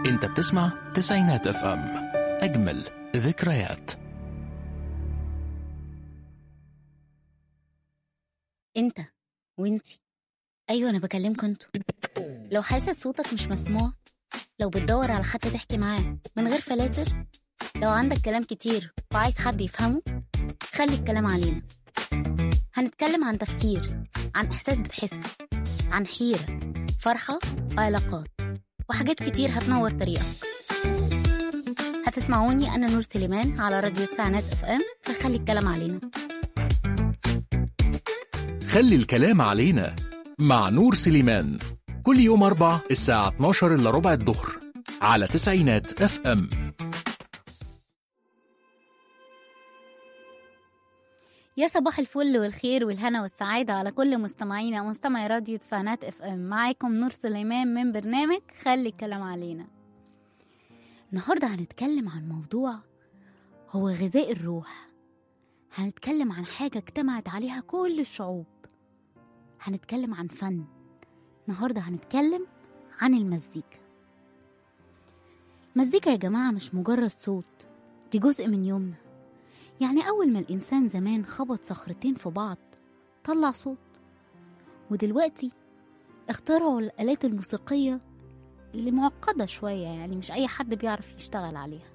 انت بتسمع تسعينات اف ام اجمل ذكريات انت وانتي ايوه انا بكلمكوا انتوا لو حاسس صوتك مش مسموع لو بتدور على حد تحكي معاه من غير فلاتر لو عندك كلام كتير وعايز حد يفهمه خلي الكلام علينا هنتكلم عن تفكير عن احساس بتحسه عن حيره فرحه وعلاقات وحاجات كتير هتنور طريقك هتسمعوني انا نور سليمان على راديو تسعينات اف ام فخلي الكلام علينا خلي الكلام علينا مع نور سليمان كل يوم أربع الساعة 12 إلا ربع الظهر على تسعينات اف ام يا صباح الفل والخير والهنا والسعادة على كل مستمعينا ومستمعي راديو تسعينات اف ام معاكم نور سليمان من برنامج خلي الكلام علينا النهاردة هنتكلم عن موضوع هو غذاء الروح هنتكلم عن حاجة اجتمعت عليها كل الشعوب هنتكلم عن فن النهاردة هنتكلم عن المزيكا المزيكا يا جماعة مش مجرد صوت دي جزء من يومنا يعني أول ما الإنسان زمان خبط صخرتين في بعض طلع صوت ودلوقتي اخترعوا الآلات الموسيقية اللي معقدة شوية يعني مش أي حد بيعرف يشتغل عليها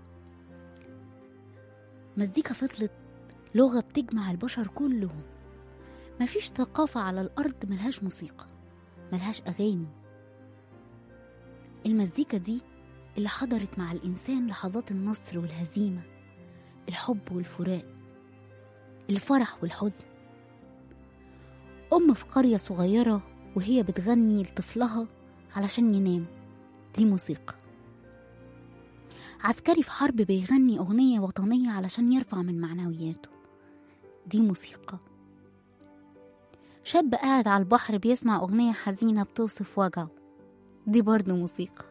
مزيكا فضلت لغة بتجمع البشر كلهم مفيش ثقافة على الأرض ملهاش موسيقى ملهاش أغاني المزيكا دي اللي حضرت مع الإنسان لحظات النصر والهزيمة الحب والفراق الفرح والحزن أم في قرية صغيرة وهي بتغني لطفلها علشان ينام دي موسيقى عسكري في حرب بيغني أغنية وطنية علشان يرفع من معنوياته دي موسيقى شاب قاعد على البحر بيسمع أغنية حزينة بتوصف وجعه دي برضه موسيقى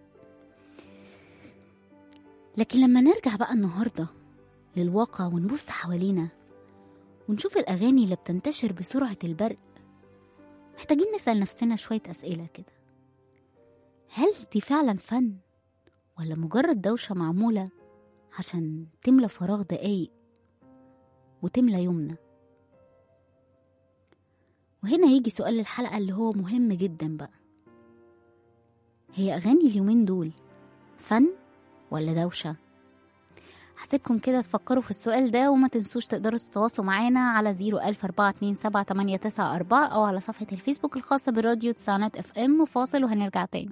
لكن لما نرجع بقى النهاردة للواقع ونبص حوالينا ونشوف الأغاني اللي بتنتشر بسرعة البرق محتاجين نسأل نفسنا شوية أسئلة كده هل دي فعلا فن ولا مجرد دوشة معمولة عشان تملى فراغ دقايق وتملى يومنا وهنا يجي سؤال الحلقة اللي هو مهم جدا بقى هي أغاني اليومين دول فن ولا دوشة؟ هسيبكم كده تفكروا في السؤال ده وما تنسوش تقدروا تتواصلوا معانا على 014278994 أو على صفحة الفيسبوك الخاصة براديو تسعينات اف ام وفاصل وهنرجع تاني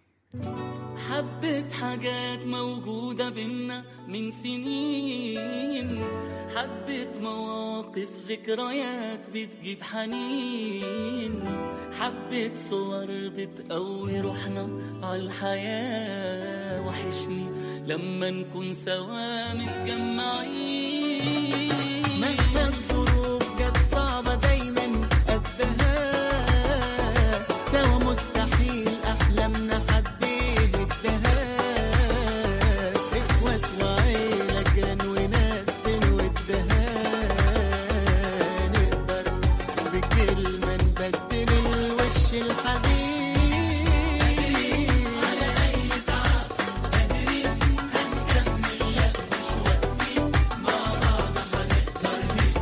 حبة حاجات موجودة بينا من سنين حبة مواقف ذكريات بتجيب حنين حبة صور بتقوي روحنا عالحياة وحشني لما نكون سوا متجمعين مهما الظروف جت صعبة دايما قدها سوا مستحيل أحلامنا حد يهدها إخوات وعيلة جيران وناس بنودها نقدر بكلمة نبدل الوش الحزين على أي تعب قادرين هنكمل لا مش واقفين مع بعض هنقدر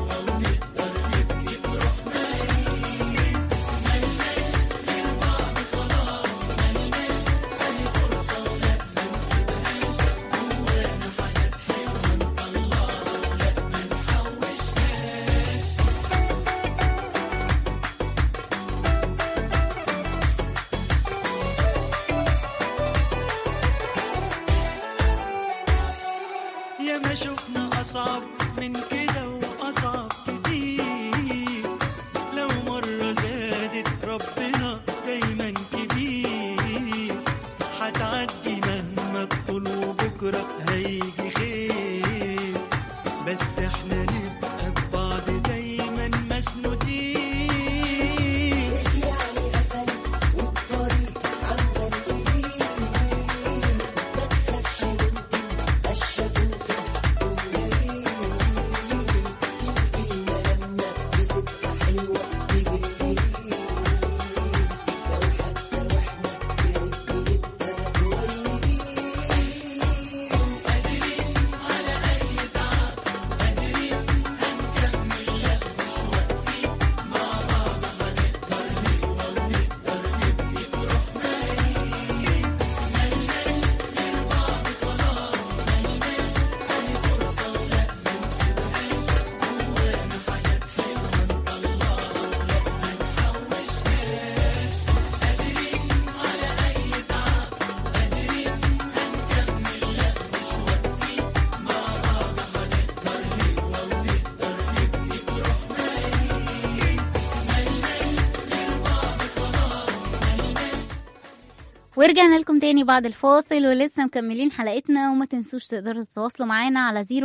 ورجعنا لكم تاني بعد الفاصل ولسه مكملين حلقتنا وما تنسوش تقدروا تتواصلوا معانا على 010427894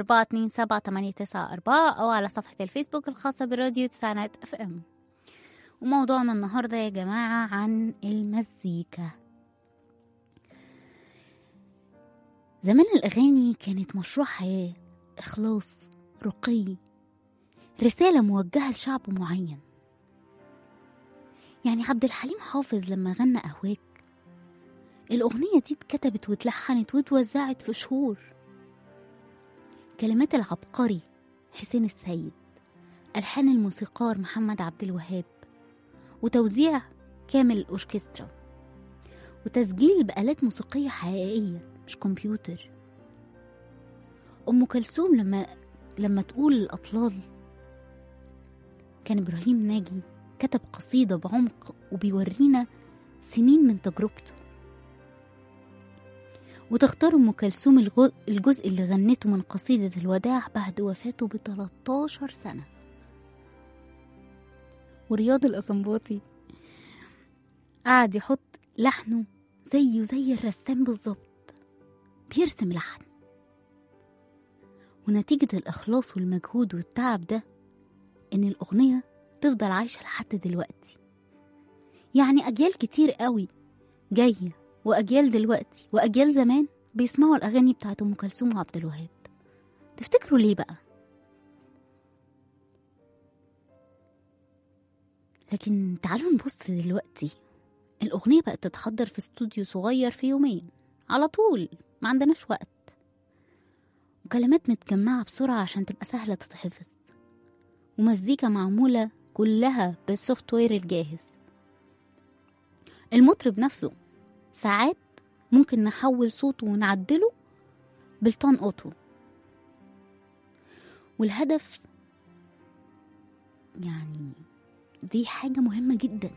أو على صفحة الفيسبوك الخاصة براديو تسعينات اف ام وموضوعنا النهاردة يا جماعة عن المزيكا زمان الأغاني كانت مشروع حياة إخلاص رقي رسالة موجهة لشعب معين يعني عبد الحليم حافظ لما غنى أهواك الأغنية دي اتكتبت واتلحنت واتوزعت في شهور كلمات العبقري حسين السيد ألحان الموسيقار محمد عبد الوهاب وتوزيع كامل الأوركسترا وتسجيل بآلات موسيقية حقيقية مش كمبيوتر أم كلثوم لما لما تقول الأطلال كان إبراهيم ناجي كتب قصيدة بعمق وبيورينا سنين من تجربته وتختار أم كلثوم الغ- الجزء اللي غنته من قصيدة الوداع بعد وفاته ب 13 سنة ورياض الأسنباطي قعد يحط لحنه زيه زي الرسام بالظبط بيرسم لحن ونتيجة الإخلاص والمجهود والتعب ده إن الأغنية تفضل عايشة لحد دلوقتي يعني أجيال كتير قوي جاية وأجيال دلوقتي وأجيال زمان بيسمعوا الأغاني بتاعت أم كلثوم وعبد الوهاب تفتكروا ليه بقى؟ لكن تعالوا نبص دلوقتي الأغنية بقت تتحضر في استوديو صغير في يومين على طول ما عندناش وقت وكلمات متجمعة بسرعة عشان تبقى سهلة تتحفظ ومزيكا معمولة كلها بالسوفت وير الجاهز المطرب نفسه ساعات ممكن نحول صوته ونعدله بالتون اوتو والهدف يعني دي حاجة مهمة جدا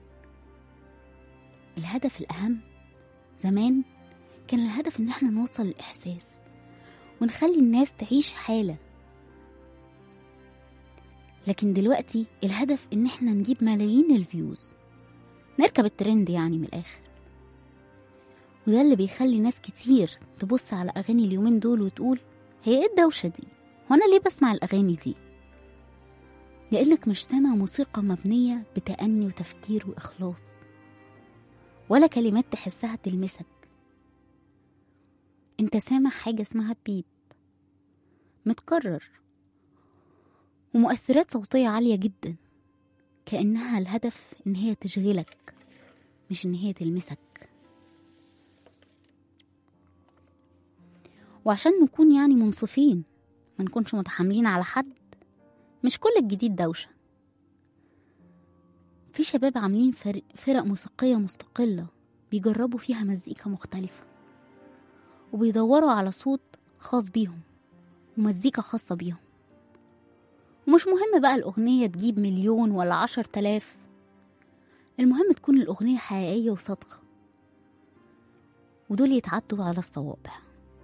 الهدف الأهم زمان كان الهدف إن احنا نوصل الإحساس ونخلي الناس تعيش حالة لكن دلوقتي الهدف إن احنا نجيب ملايين الفيوز نركب الترند يعني من الآخر وده اللي بيخلي ناس كتير تبص على أغاني اليومين دول وتقول هي ايه الدوشة دي؟ هو أنا ليه بسمع الأغاني دي؟ لأنك مش سامع موسيقى مبنية بتأني وتفكير وإخلاص ولا كلمات تحسها تلمسك انت سامع حاجة اسمها بيت متكرر ومؤثرات صوتية عالية جدا كأنها الهدف إن هي تشغلك مش إن هي تلمسك وعشان نكون يعني منصفين ما نكونش متحاملين على حد مش كل الجديد دوشة في شباب عاملين فرق, فرق موسيقية مستقلة بيجربوا فيها مزيكا مختلفة وبيدوروا على صوت خاص بيهم ومزيكا خاصة بيهم ومش مهم بقى الأغنية تجيب مليون ولا عشر تلاف المهم تكون الأغنية حقيقية وصادقة ودول يتعدوا على الصوابع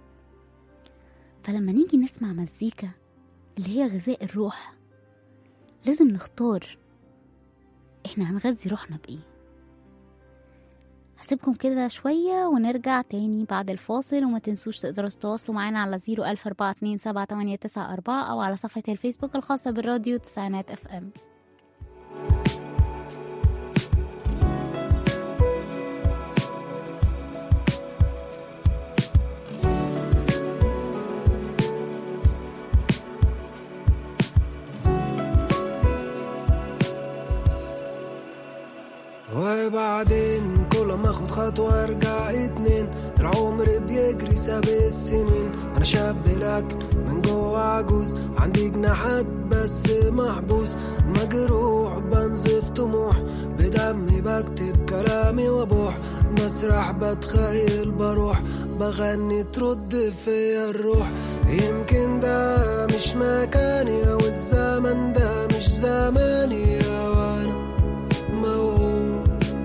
فلما نيجي نسمع مزيكا اللي هي غذاء الروح لازم نختار احنا هنغذي روحنا بايه هسيبكم كده شوية ونرجع تاني بعد الفاصل وما تنسوش تقدروا تتواصلوا معانا على زيرو ألف أربعة اتنين سبعة تمانية تسعة أربعة أو على صفحة الفيسبوك الخاصة بالراديو تسعينات اف ام وبعدين كل ما اخد خطوة ارجع اتنين العمر بيجري ساب السنين انا شاب لكن من جوه عجوز عندي جناحات بس محبوس مجروح بنزف طموح بدمي بكتب كلامي وابوح مسرح بتخيل بروح بغني ترد فيا الروح يمكن ده مش مكاني او الزمن ده مش زماني وانا موهوم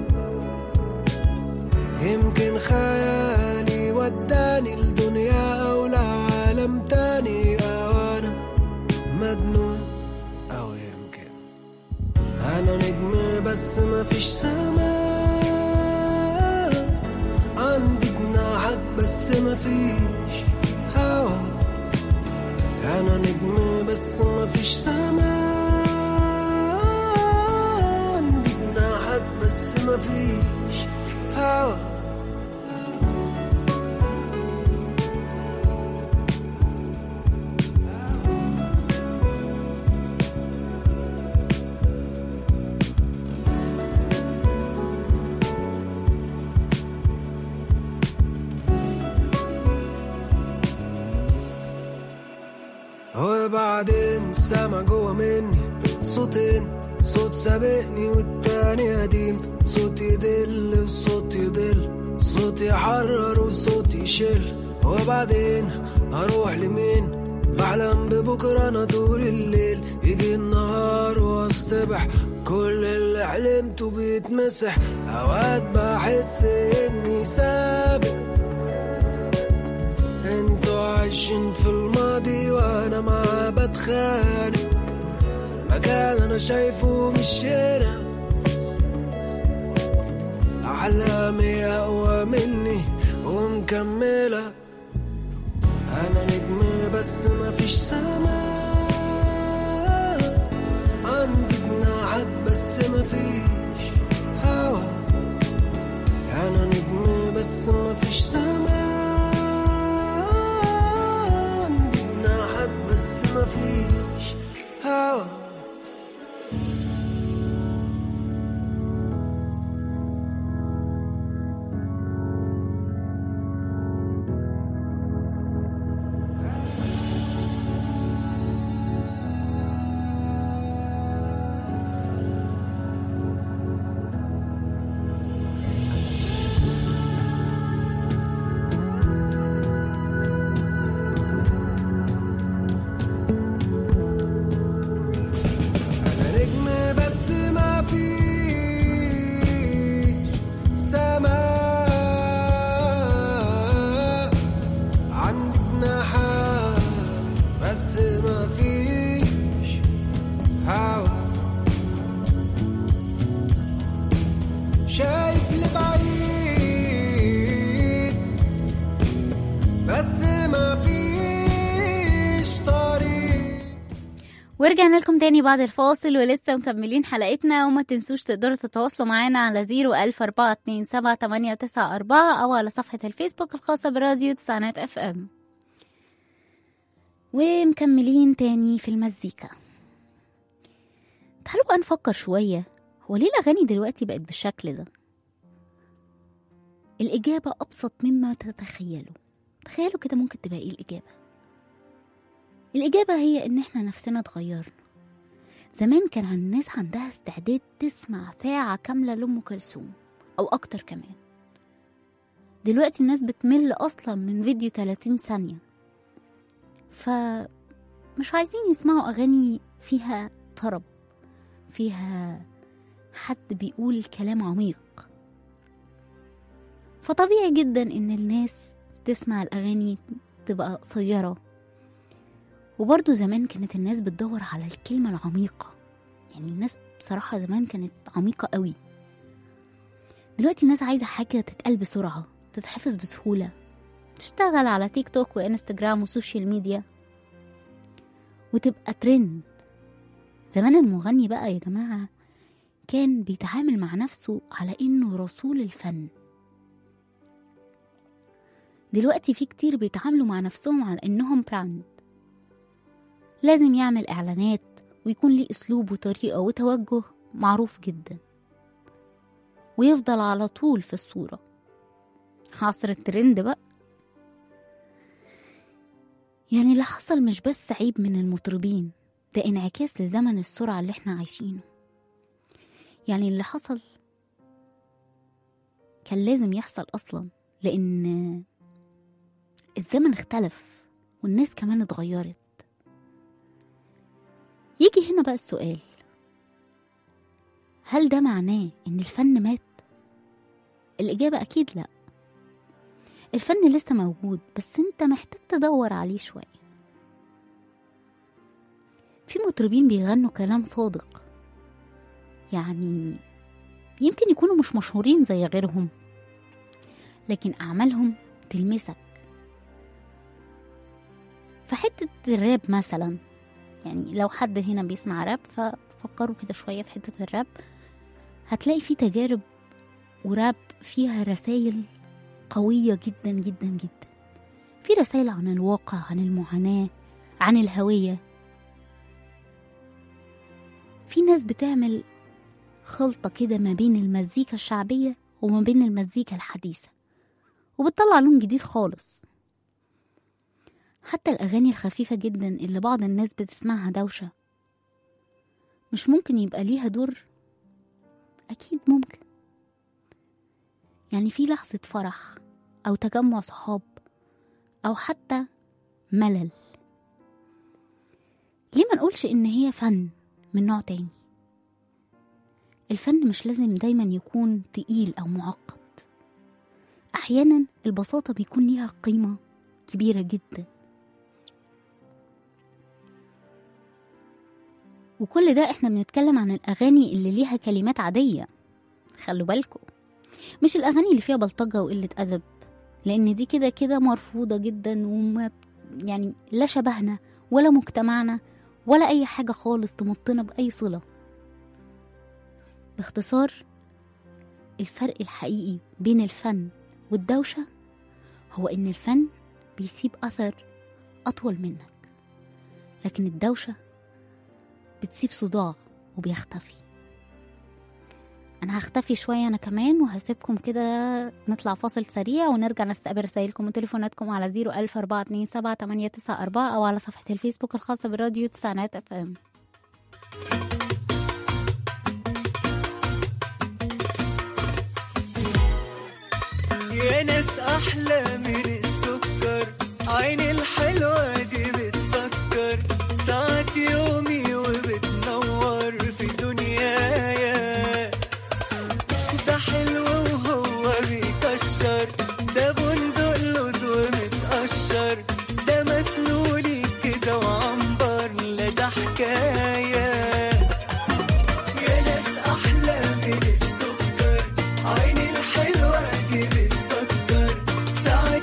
يمكن خيالي وداني لدنيا أو لعالم تاني أو أنا مجنون أو يمكن أنا نجم بس ما فيش سماء بس مفيش هوا انا نجم بس مفيش سما عندي جناحات بس مفيش هوا وبعدين سامع جوا مني صوتين صوت سابقني والتاني قديم صوت يدل وصوت يضل صوت يحرر وصوت يشل وبعدين هروح لمين بحلم ببكرة أنا طول الليل يجي النهار واصطبح كل اللي حلمته بيتمسح أوقات بحس إني سابق انتوا عايشين في الماضي وانا معاه بتخانق مكان انا شايفه مش هنا احلامي اقوى مني ومكمله انا نجم بس مفيش سما عندي جناحات بس مفيش هوا انا نجم بس مفيش سما عندي جناحات بس مفيش هوا أنا نجم بس ما فيش سماء عندي جناحات بس ما فيش هوا شايف لبعيد بس ما فيش طريق ورجعنا لكم تاني بعد الفاصل ولسه مكملين حلقتنا وما تنسوش تقدروا تتواصلوا معانا على 010427894 أو على صفحة الفيسبوك الخاصة براديو تسعينات اف ام ومكملين تاني في المزيكا تعالوا بقى نفكر شوية هو ليه الأغاني دلوقتي بقت بالشكل ده؟ الإجابة أبسط مما تتخيلوا تخيلوا كده ممكن تبقى إيه الإجابة الإجابة هي إن إحنا نفسنا اتغيرنا زمان كان الناس عندها استعداد تسمع ساعة كاملة لأم كلثوم أو أكتر كمان دلوقتي الناس بتمل أصلا من فيديو 30 ثانية فمش عايزين يسمعوا أغاني فيها طرب فيها حد بيقول كلام عميق فطبيعي جدا إن الناس تسمع الأغاني تبقى قصيرة وبرضه زمان كانت الناس بتدور على الكلمة العميقة يعني الناس بصراحة زمان كانت عميقة قوي دلوقتي الناس عايزة حاجة تتقال بسرعة تتحفظ بسهولة تشتغل على تيك توك وانستجرام وسوشيال ميديا وتبقى ترند زمان المغني بقى يا جماعة كان بيتعامل مع نفسه على انه رسول الفن دلوقتي في كتير بيتعاملوا مع نفسهم على انهم براند لازم يعمل اعلانات ويكون ليه اسلوب وطريقه وتوجه معروف جدا ويفضل على طول في الصوره عصر الترند بقى يعني اللي حصل مش بس عيب من المطربين ده انعكاس لزمن السرعة اللي احنا عايشينه يعني اللي حصل كان لازم يحصل أصلا لأن الزمن اختلف والناس كمان اتغيرت يجي هنا بقى السؤال هل ده معناه إن الفن مات؟ الإجابة أكيد لأ الفن لسه موجود بس انت محتاج تدور عليه شوية في مطربين بيغنوا كلام صادق يعني يمكن يكونوا مش مشهورين زي غيرهم لكن أعمالهم وتلمسك فحتة الراب مثلا يعني لو حد هنا بيسمع راب ففكروا كده شوية في حتة الراب هتلاقي في تجارب وراب فيها رسائل قوية جدا جدا جدا في رسائل عن الواقع عن المعاناة عن الهوية في ناس بتعمل خلطة كده ما بين المزيكا الشعبية وما بين المزيكا الحديثة وبتطلع لون جديد خالص حتى الأغاني الخفيفة جدا اللي بعض الناس بتسمعها دوشة مش ممكن يبقى ليها دور أكيد ممكن يعني في لحظة فرح أو تجمع صحاب أو حتى ملل ليه ما نقولش إن هي فن من نوع تاني الفن مش لازم دايما يكون تقيل أو معقد أحيانا البساطة بيكون ليها قيمة كبيرة جدا وكل ده احنا بنتكلم عن الأغاني اللي ليها كلمات عادية خلوا بالكم مش الأغاني اللي فيها بلطجة وقلة أدب لأن دي كده كده مرفوضة جدا وما يعني لا شبهنا ولا مجتمعنا ولا أي حاجة خالص تمطنا بأي صلة باختصار الفرق الحقيقي بين الفن والدوشة هو إن الفن بيسيب أثر أطول منك لكن الدوشة بتسيب صداع وبيختفي أنا هختفي شوية أنا كمان وهسيبكم كده نطلع فاصل سريع ونرجع نستقبل رسائلكم وتليفوناتكم على زيرو ألف أربعة اتنين سبعة تمانية تسعة أربعة أو على صفحة الفيسبوك الخاصة بالراديو تسعينات اف ام يا ناس احلى من السكر عين الحلوه دي بتسكر ساعات يومي وبتنور في دنيايا ده حلو وهو بيكشر ده بندق لوز ومتقشر ده مسلولي كده وعنبر لا ده حكايه يا ناس احلى من السكر عين الحلوه دي بتسكر ساعات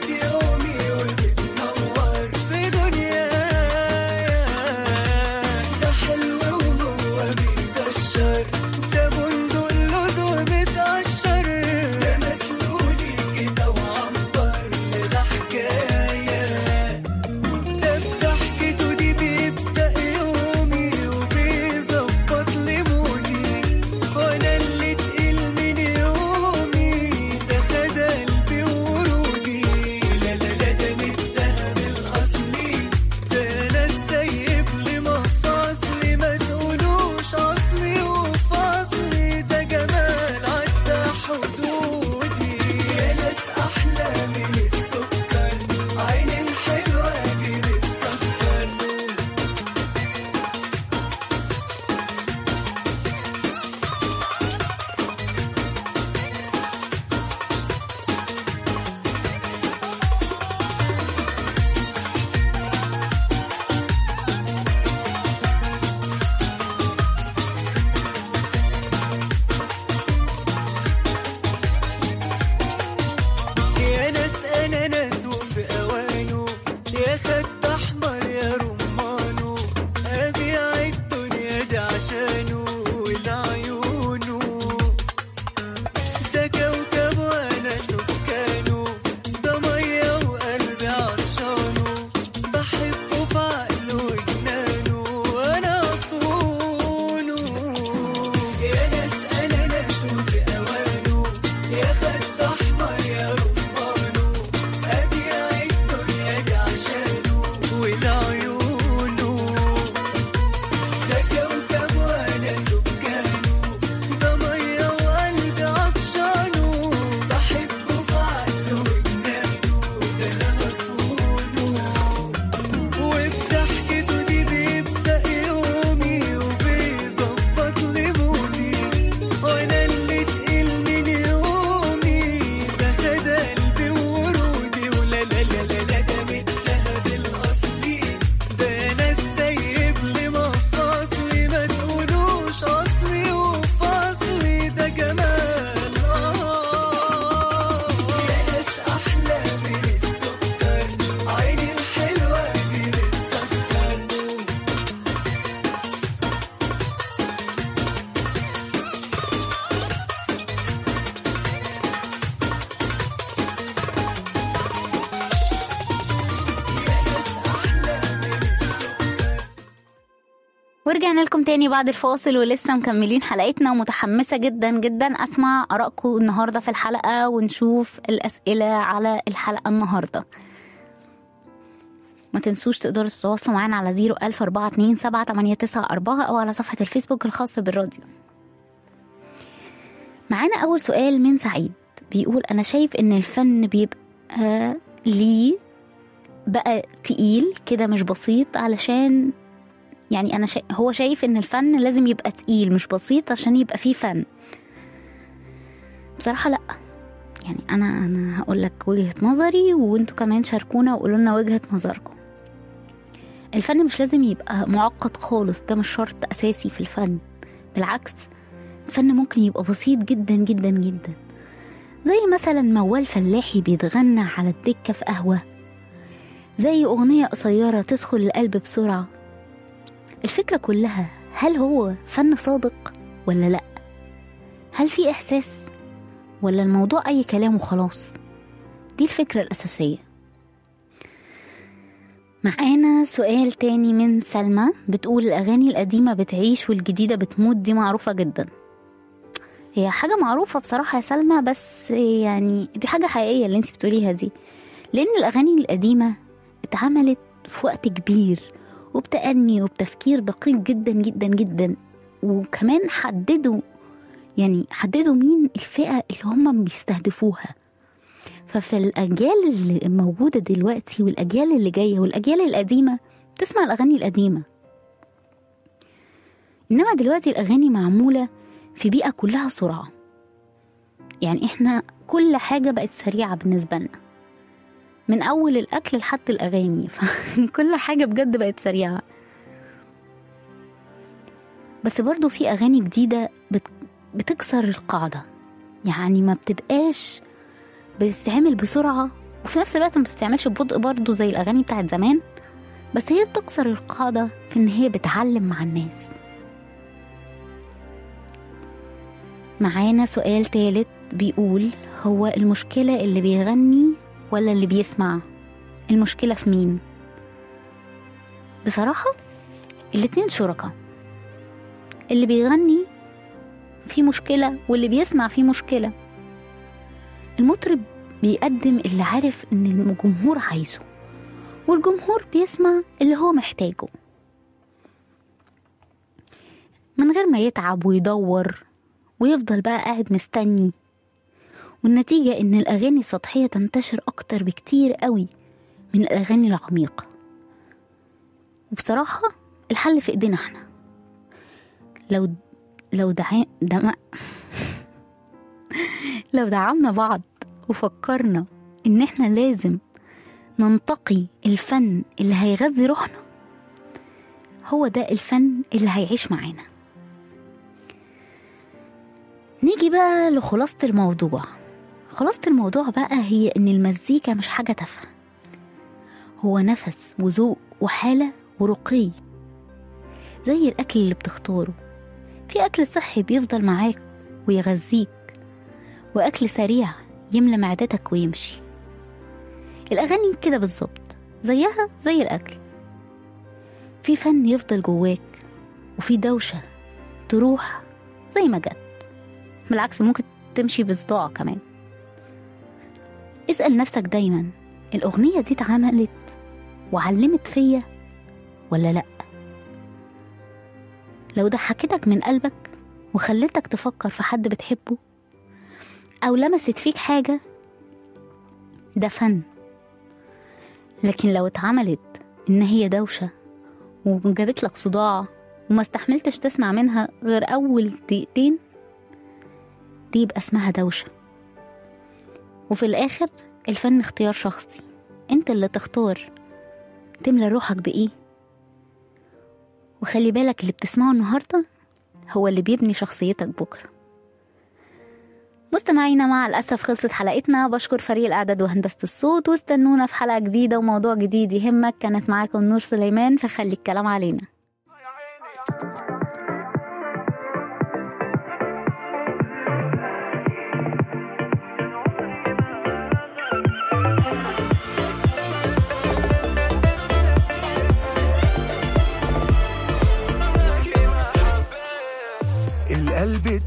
ورجعنا لكم تاني بعد الفاصل ولسه مكملين حلقتنا ومتحمسة جدا جدا أسمع آرائكم النهاردة في الحلقة ونشوف الأسئلة على الحلقة النهاردة ما تنسوش تقدروا تتواصلوا معانا على 014278994 أو على صفحة الفيسبوك الخاصة بالراديو معانا أول سؤال من سعيد بيقول أنا شايف إن الفن بيبقى ليه بقى تقيل كده مش بسيط علشان يعني انا شا... هو شايف ان الفن لازم يبقى تقيل مش بسيط عشان يبقى فيه فن بصراحه لا يعني انا انا هقول لك وجهه نظري وانتوا كمان شاركونا وقولوا لنا وجهه نظركم الفن مش لازم يبقى معقد خالص ده مش شرط اساسي في الفن بالعكس الفن ممكن يبقى بسيط جدا جدا جدا زي مثلا موال فلاحي بيتغنى على الدكه في قهوه زي اغنيه قصيره تدخل القلب بسرعه الفكرة كلها هل هو فن صادق ولا لأ؟ هل في إحساس ولا الموضوع أي كلام وخلاص؟ دي الفكرة الأساسية معانا سؤال تاني من سلمى بتقول الأغاني القديمة بتعيش والجديدة بتموت دي معروفة جدا هي حاجة معروفة بصراحة يا سلمى بس يعني دي حاجة حقيقية اللي انت بتقوليها دي لأن الأغاني القديمة اتعملت في وقت كبير وبتأني وبتفكير دقيق جدا جدا جدا وكمان حددوا يعني حددوا مين الفئة اللي هم بيستهدفوها ففي الأجيال اللي موجودة دلوقتي والأجيال اللي جاية والأجيال القديمة تسمع الأغاني القديمة إنما دلوقتي الأغاني معمولة في بيئة كلها سرعة يعني إحنا كل حاجة بقت سريعة بالنسبة لنا من اول الاكل لحد الاغاني فكل حاجه بجد بقت سريعه بس برضو في اغاني جديده بت... بتكسر القاعده يعني ما بتبقاش بتتعمل بسرعه وفي نفس الوقت ما بتتعملش ببطء برضو زي الاغاني بتاعت زمان بس هي بتكسر القاعده في ان هي بتعلم مع الناس معانا سؤال تالت بيقول هو المشكله اللي بيغني ولا اللي بيسمع المشكلة في مين بصراحة الاتنين شركاء اللي بيغني في مشكلة واللي بيسمع في مشكلة المطرب بيقدم اللي عارف ان الجمهور عايزه والجمهور بيسمع اللي هو محتاجه من غير ما يتعب ويدور ويفضل بقى قاعد مستني والنتيجة إن الأغاني السطحية تنتشر أكتر بكتير قوي من الأغاني العميقة وبصراحة الحل في إيدينا إحنا لو لو دعا دم... لو دعمنا بعض وفكرنا إن إحنا لازم ننتقي الفن اللي هيغذي روحنا هو ده الفن اللي هيعيش معانا نيجي بقى لخلاصة الموضوع خلاصة الموضوع بقى هي إن المزيكا مش حاجة تافهة هو نفس وذوق وحالة ورقي زي الأكل اللي بتختاره في أكل صحي بيفضل معاك ويغذيك وأكل سريع يملى معدتك ويمشي الأغاني كده بالظبط زيها زي الأكل في فن يفضل جواك وفي دوشة تروح زي ما جت بالعكس ممكن تمشي بصداع كمان اسأل نفسك دايما الأغنية دي اتعملت وعلمت فيا ولا لأ لو ضحكتك من قلبك وخلتك تفكر في حد بتحبه أو لمست فيك حاجة ده فن لكن لو اتعملت إن هي دوشة وجابت لك صداع وما استحملتش تسمع منها غير أول دقيقتين دي يبقى اسمها دوشة وفي الآخر الفن اختيار شخصي انت اللي تختار تملى روحك بإيه وخلي بالك اللي بتسمعه النهاردة هو اللي بيبني شخصيتك بكرة مستمعينا مع الأسف خلصت حلقتنا بشكر فريق الإعداد وهندسة الصوت واستنونا في حلقة جديدة وموضوع جديد يهمك كانت معاكم نور سليمان فخلي الكلام علينا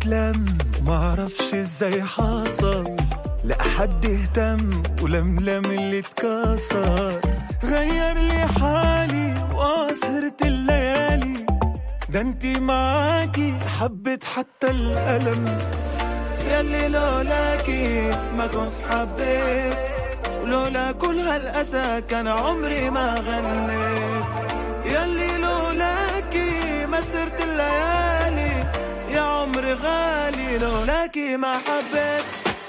اتلم معرفش ازاي حصل لا حد اهتم ولملم اللي اتكسر غير لي حالي واسهرت الليالي ده انتي معاكي حبت حتى الألم ياللي لولاكي ما كنت حبيت ولولا كل هالأسى كان عمري ما غنيت ياللي لولاكي ما سرت الليالي يا عمري غالي لولاكي ما حبيت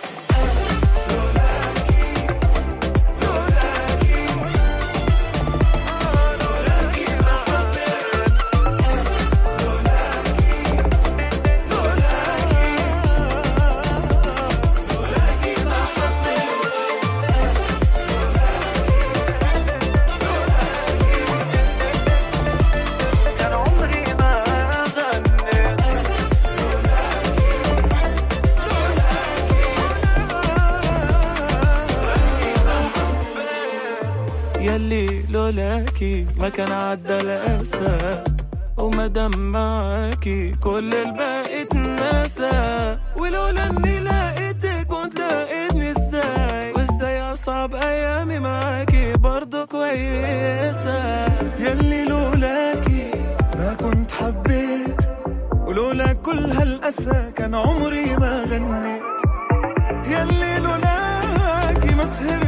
كان عمري ما غنيت يلي لولاكي ما كان عدى الأسى وما دام معاكي كل الباقي اتنسى ولولا اني لقيتك كنت لقيتني ازاي وازاي اصعب ايامي معاكي برضو كويسة يلي لولاكي ما كنت حبيت ولولا كل هالأسى كان عمري ما غنيت يلي لولاكي ما سهرت